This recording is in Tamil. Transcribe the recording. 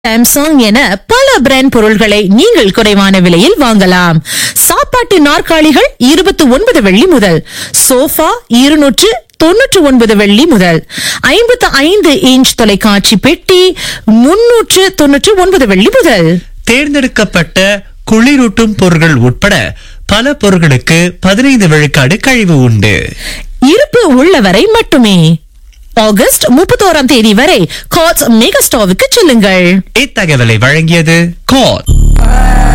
சாம்சங் என பல பிராண்ட் பொருள்களை நீங்கள் குறைவான விலையில் வாங்கலாம் சாப்பாட்டு நாற்காலிகள் இருபத்தி ஒன்பது வெள்ளி முதல் சோஃபா இருநூற்று தொன்னூற்று ஒன்பது வெள்ளி முதல் ஐம்பத்து ஐந்து இன்ச் தொலைக்காட்சி பெட்டி முன்னூற்று தொன்னூற்று ஒன்பது வெள்ளி முதல் தேர்ந்தெடுக்கப்பட்ட குளிரூட்டும் பொருட்கள் உட்பட பல பொருட்களுக்கு பதினைந்து விழுக்காடு கழிவு உண்டு இருப்பு உள்ளவரை மட்டுமே ஆகஸ்ட் முப்பத்தோராம் தேதி வரை காட்ஸ் மெகா ஸ்டோவுக்கு செல்லுங்கள் இத்தகவலை வழங்கியது காட்